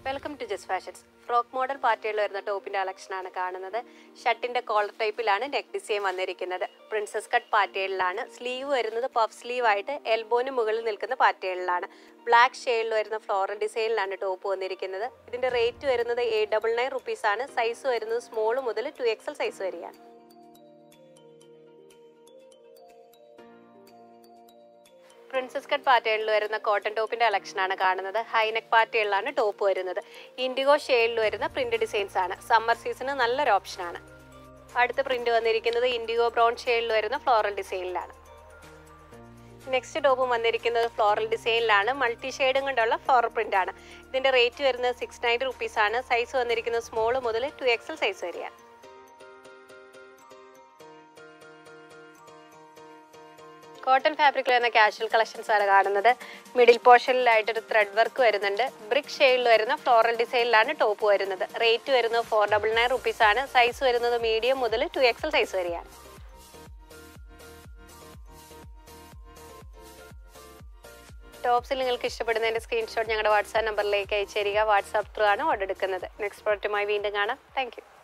welcome to Jas fashions frock model പാർട്ടികളിൽ വരുന്ന ടോപ്പിന്റെ കളക്ഷനാണ് കാണുന്നത് ഷർട്ടിന്റെ കോളർ ടൈപ്പിലാണ് നെക്ക് ഡിസൈൻ വന്നിരിക്കുന്നത് പ്രിൻസസ് കട്ട് പാറ്റേണിലാണ് സ്ലീവ് വരുന്നത് പഫ് സ്ലീവ് ആയിട്ട് എൽബോന് മുകളിൽ നിൽക്കുന്ന പാറ്റേണിലാണ് ബ്ലാക്ക് ഷെയ്ഡിൽ വരുന്ന ഫ്ലോറൽ ഡിസൈനിലാണ് ടോപ്പ് വന്നിരിക്കുന്നത് ഇതിന്റെ റേറ്റ് വരുന്നത് എയ്റ്റ് ഡബിൾ നയൻ റുപ്പീസ് ആണ് സൈസ് വരുന്നത് സ്മോൾ മുതൽ ടു എക്സൽ സൈസ് വരെയാണ് പ്രിൻസസ് കട്ട് പാറ്റേണിൽ വരുന്ന കോട്ടൺ ടോപ്പിന്റെ കളക്ഷനാണ് കാണുന്നത് ഹൈനെക്ക് പാറ്റേണിലാണ് ടോപ്പ് വരുന്നത് ഇൻഡിഗോ ഷെയ്ഡിൽ വരുന്ന പ്രിന്റ് ഡിസൈൻസ് ആണ് സമ്മർ സീസണ് നല്ലൊരു ഓപ്ഷനാണ് അടുത്ത പ്രിന്റ് വന്നിരിക്കുന്നത് ഇൻഡിഗോ ബ്രൗൺ ഷെയ്ഡിൽ വരുന്ന ഫ്ലോറൽ ഡിസൈനിലാണ് നെക്സ്റ്റ് ടോപ്പ് വന്നിരിക്കുന്നത് ഫ്ലോറൽ ഡിസൈനിലാണ് മൾട്ടി ഷെയ്ഡും കൊണ്ടുള്ള ഫ്ലോറൽ പ്രിന്റ് ആണ് ഇതിന്റെ റേറ്റ് വരുന്നത് സിക്സ് നയൻറ്റി റുപ്പീസ് ആണ് സൈസ് വന്നിരിക്കുന്നത് സ്മോൾ മുതൽ ടു എക്സൽ സൈസ് വരെയാണ് കോട്ടൺ ഫാബ്രിക്കിൽ വരുന്ന കാഷ്വൽ കളക്ഷൻസ് ആണ് കാണുന്നത് മിഡിൽ പോർഷനിലായിട്ടൊരു ത്രെഡ് വർക്ക് വരുന്നുണ്ട് ബ്രിക്ക് ഷെയ്ഡിൽ വരുന്ന ഫ്ലോറൽ ഡിസൈനിലാണ് ടോപ്പ് വരുന്നത് റേറ്റ് വരുന്നത് ഫോർ ഡബിൾ നയൻ റുപ്പീസ് ആണ് സൈസ് വരുന്നത് മീഡിയം മുതൽ ടു എക്സൽ സൈസ് വരെയാണ് ടോപ്സിൽ നിങ്ങൾക്ക് ഇഷ്ടപ്പെടുന്നതിന്റെ സ്ക്രീൻഷോട്ട് ഞങ്ങളുടെ വാട്സാപ്പ് നമ്പറിലേക്ക് അയച്ചു തരിക വാട്സാപ്പ് ത്രൂ ആണ് ഓർഡർ എടുക്കുന്നത് നെക്സ്റ്റ് പ്രോഡക്റ്റുമായി വീണ്ടും കാണാം താങ്ക്